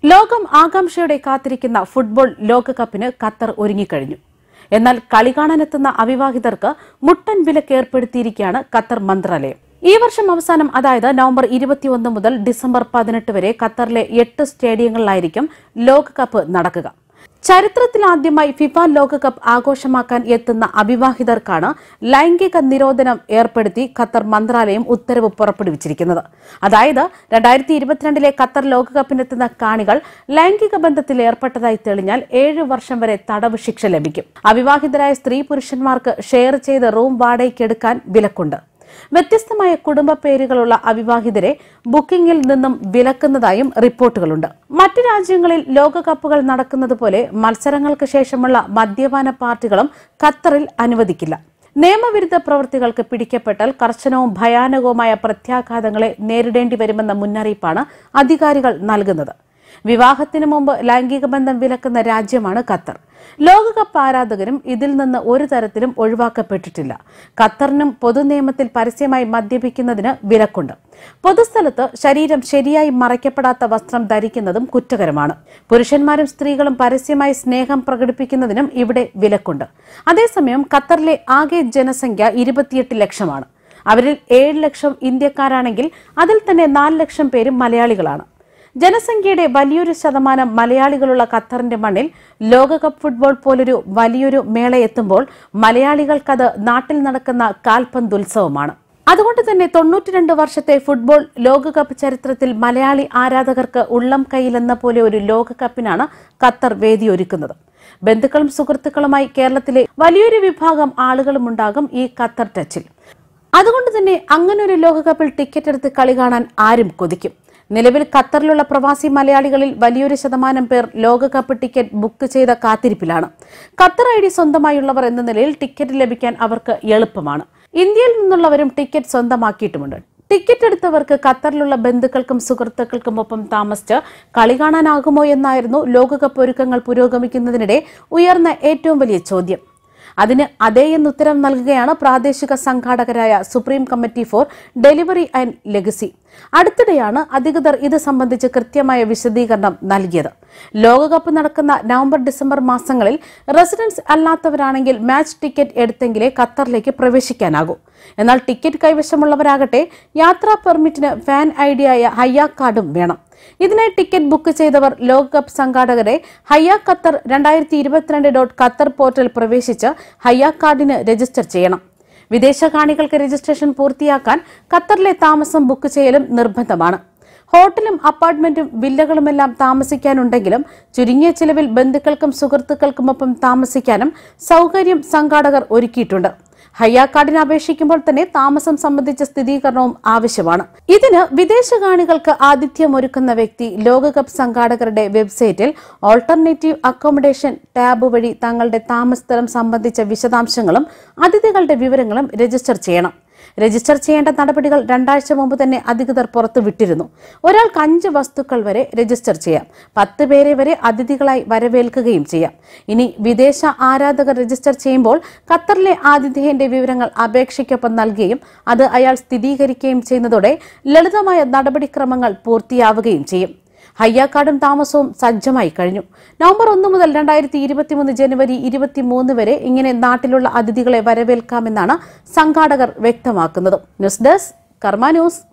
ലോകം ആകാംക്ഷയോടെ കാത്തിരിക്കുന്ന ഫുട്ബോൾ ലോകകപ്പിന് ഖത്തർ ഒരുങ്ങിക്കഴിഞ്ഞു എന്നാൽ കളി കാണാനെത്തുന്ന അവിവാഹിതർക്ക് മുട്ടൻ വിലക്ക് ഏർപ്പെടുത്തിയിരിക്കുകയാണ് ഖത്തർ മന്ത്രാലയം ഈ വർഷം അവസാനം അതായത് നവംബർ ഇരുപത്തിയൊന്ന് മുതൽ ഡിസംബർ പതിനെട്ട് വരെ ഖത്തറിലെ എട്ട് സ്റ്റേഡിയങ്ങളിലായിരിക്കും ലോകകപ്പ് നടക്കുക ചരിത്രത്തിലാദ്യമായി ഫിഫ ലോകകപ്പ് ആഘോഷമാക്കാൻ എത്തുന്ന അവിവാഹിതർക്കാണ് ലൈംഗിക നിരോധനം ഏർപ്പെടുത്തി ഖത്തർ മന്ത്രാലയം ഉത്തരവ് പുറപ്പെടുവിച്ചിരിക്കുന്നത് അതായത് രണ്ടായിരത്തി ഇരുപത്തിരണ്ടിലെ ഖത്തർ ലോകകപ്പിനെത്തുന്ന കാണികൾ ലൈംഗിക ബന്ധത്തിൽ ഏർപ്പെട്ടതായി തെളിഞ്ഞാൽ ഏഴ് വർഷം വരെ തടവ് ശിക്ഷ ലഭിക്കും അവിവാഹിതരായ സ്ത്രീ പുരുഷന്മാർക്ക് ഷെയർ ചെയ്ത് റൂം വാടകയ്ക്കെടുക്കാൻ വിലക്കുണ്ട് വ്യത്യസ്തമായ കുടുംബ പേരുകളുള്ള അവിവാഹിതരെ ബുക്കിംഗിൽ നിന്നും വിലക്കുന്നതായും റിപ്പോർട്ടുകളുണ്ട് മറ്റു രാജ്യങ്ങളിൽ ലോകകപ്പുകൾ നടക്കുന്നത് പോലെ മത്സരങ്ങൾക്ക് ശേഷമുള്ള മദ്യപാന പാർട്ടികളും ഖത്തറിൽ അനുവദിക്കില്ല നിയമവിരുദ്ധ പ്രവൃത്തികൾക്ക് പിടിക്കപ്പെട്ടാൽ കർശനവും ഭയാനകവുമായ പ്രത്യാഘാതങ്ങളെ നേരിടേണ്ടി വരുമെന്ന മുന്നറിയിപ്പാണ് അധികാരികൾ നൽകുന്നത് വിവാഹത്തിന് മുമ്പ് ലൈംഗിക ബന്ധം വിലക്കുന്ന രാജ്യമാണ് ഖത്തർ ലോകകപ്പ് ആരാധകരും ഇതിൽ നിന്ന് ഒരു തരത്തിലും ഒഴിവാക്കപ്പെട്ടിട്ടില്ല ഖത്തറിനും പൊതുനിയമത്തിൽ പരസ്യമായി മദ്യപിക്കുന്നതിന് വിലക്കുണ്ട് പൊതുസ്ഥലത്ത് ശരീരം ശരിയായി മറയ്ക്കപ്പെടാത്ത വസ്ത്രം ധരിക്കുന്നതും കുറ്റകരമാണ് പുരുഷന്മാരും സ്ത്രീകളും പരസ്യമായി സ്നേഹം പ്രകടിപ്പിക്കുന്നതിനും ഇവിടെ വിലക്കുണ്ട് അതേസമയം ഖത്തറിലെ ആകെ ജനസംഖ്യ ഇരുപത്തിയെട്ട് ലക്ഷമാണ് അവരിൽ ഏഴ് ലക്ഷം ഇന്ത്യക്കാരാണെങ്കിൽ അതിൽ തന്നെ നാല് ലക്ഷം പേരും മലയാളികളാണ് ജനസംഖ്യയുടെ വലിയൊരു ശതമാനം മലയാളികളുള്ള ഖത്തറിന്റെ മണ്ണിൽ ലോകകപ്പ് ഫുട്ബോൾ പോലൊരു വലിയൊരു മേള എത്തുമ്പോൾ മലയാളികൾക്കത് നാട്ടിൽ നടക്കുന്ന കാൽപന്തുത്സവമാണ് അതുകൊണ്ട് തന്നെ തൊണ്ണൂറ്റിരണ്ട് വർഷത്തെ ഫുട്ബോൾ ലോകകപ്പ് ചരിത്രത്തിൽ മലയാളി ആരാധകർക്ക് ഉള്ളം കൈയിലെന്ന പോലെ ഒരു ലോകകപ്പിനാണ് ഖത്തർ വേദിയൊരുക്കുന്നത് ബന്ധുക്കളും സുഹൃത്തുക്കളുമായി കേരളത്തിലെ വലിയൊരു വിഭാഗം ആളുകളും ഉണ്ടാകും ഈ ഖത്തർ ടച്ചിൽ അതുകൊണ്ട് തന്നെ അങ്ങനെ ഒരു ലോകകപ്പിൽ ടിക്കറ്റ് എടുത്ത് കളി കാണാൻ ആരും കൊതിക്കും നിലവിൽ ഖത്തറിലുള്ള പ്രവാസി മലയാളികളിൽ വലിയൊരു ശതമാനം പേർ ലോകകപ്പ് ടിക്കറ്റ് ബുക്ക് ചെയ്ത കാത്തിരിപ്പിലാണ് ഖത്തർ ഐ ഡി സ്വന്തമായുള്ളവർ എന്ന നിലയിൽ ടിക്കറ്റ് ലഭിക്കാൻ അവർക്ക് എളുപ്പമാണ് ഇന്ത്യയിൽ നിന്നുള്ളവരും ടിക്കറ്റ് സ്വന്തമാക്കിയിട്ടുമുണ്ട് ടിക്കറ്റ് എടുത്തവർക്ക് ഖത്തറിലുള്ള ബന്ധുക്കൾക്കും സുഹൃത്തുക്കൾക്കും ഒപ്പം താമസിച്ച് കളി കാണാനാകുമോ എന്നായിരുന്നു ലോകകപ്പ് ഒരുക്കങ്ങൾ പുരോഗമിക്കുന്നതിനിടെ ഉയർന്ന ഏറ്റവും വലിയ ചോദ്യം അതിന് അതേ എന്നുത്തരം നൽകുകയാണ് പ്രാദേശിക സംഘാടകരായ supreme committee for delivery and legacy അടുത്തിടെയാണ് അധികൃതർ ഇത് സംബന്ധിച്ച് കൃത്യമായ വിശദീകരണം നൽകിയത് ലോകകപ്പ് നടക്കുന്ന നവംബർ ഡിസംബർ മാസങ്ങളിൽ റെസിഡൻസ് അല്ലാത്തവരാണെങ്കിൽ മാച്ച് ടിക്കറ്റ് എടുത്തെങ്കിലേ ഖത്തറിലേക്ക് പ്രവേശിക്കാനാകൂ എന്നാൽ ടിക്കറ്റ് കൈവശമുള്ളവരാകട്ടെ യാത്രാ പെർമിറ്റിന് ഫാൻ ഐ ഡിയായ ഹയ്യ കാർഡും വേണം ഇതിനായി ടിക്കറ്റ് ബുക്ക് ചെയ്തവർ ലോകകപ്പ് സംഘാടകരെ ഹയ്യ ഖത്തർ രണ്ടായിരത്തി ഇരുപത്തിരണ്ട് ഡോട്ട് ഖത്തർ പോർട്ടൽ പ്രവേശിച്ച് ഹയ്യ കാർഡിന് രജിസ്റ്റർ ചെയ്യണം വിദേശ കാണികൾക്ക് രജിസ്ട്രേഷൻ പൂർത്തിയാക്കാൻ ഖത്തറിലെ താമസം ബുക്ക് ചെയ്യലും നിർബന്ധമാണ് ഹോട്ടലും അപ്പാർട്ട്മെന്റും വില്ലകളുമെല്ലാം താമസിക്കാനുണ്ടെങ്കിലും ചുരുങ്ങിയ ചിലവിൽ ബന്ധുക്കൾക്കും സുഹൃത്തുക്കൾക്കുമൊപ്പം താമസിക്കാനും സൗകര്യം സംഘാടകർ ഒരുക്കിയിട്ടുണ്ട് ഹയ്യ കാർഡിന് അപേക്ഷിക്കുമ്പോൾ തന്നെ താമസം സംബന്ധിച്ച സ്ഥിരീകരണവും ആവശ്യമാണ് ഇതിന് വിദേശ കാണികൾക്ക് ആതിഥ്യമൊരുക്കുന്ന വ്യക്തി ലോകകപ്പ് സംഘാടകരുടെ വെബ്സൈറ്റിൽ ഓൾട്ടർനേറ്റീവ് അക്കോമഡേഷൻ ടാബ് വഴി തങ്ങളുടെ താമസസ്ഥലം സംബന്ധിച്ച വിശദാംശങ്ങളും അതിഥികളുടെ വിവരങ്ങളും രജിസ്റ്റർ ചെയ്യണം രജിസ്റ്റർ ചെയ്യേണ്ട നടപടികൾ രണ്ടാഴ്ച മുമ്പ് തന്നെ അധികൃതർ പുറത്തുവിട്ടിരുന്നു ഒരാൾക്ക് അഞ്ച് വസ്തുക്കൾ വരെ രജിസ്റ്റർ ചെയ്യാം പത്ത് പേരെ വരെ അതിഥികളായി വരവേൽക്കുകയും ചെയ്യാം ഇനി വിദേശ ആരാധകർ രജിസ്റ്റർ ചെയ്യുമ്പോൾ ഖത്തറിലെ ആതിഥേയന്റെ വിവരങ്ങൾ അപേക്ഷയ്ക്കൊപ്പം നൽകുകയും അത് അയാൾ സ്ഥിരീകരിക്കുകയും ചെയ്യുന്നതോടെ ലളിതമായ നടപടിക്രമങ്ങൾ പൂർത്തിയാവുകയും ചെയ്യും ഹയ്യാക്കാടും താമസവും സജ്ജമായി കഴിഞ്ഞു നവംബർ ഒന്ന് മുതൽ രണ്ടായിരത്തി ഇരുപത്തിമൂന്ന് ജനുവരി ഇരുപത്തിമൂന്ന് വരെ ഇങ്ങനെ നാട്ടിലുള്ള അതിഥികളെ വരവേൽക്കാമെന്നാണ് സംഘാടകർ വ്യക്തമാക്കുന്നത് ന്യൂസ് ഡെസ്ക് കർമ്മ ന്യൂസ്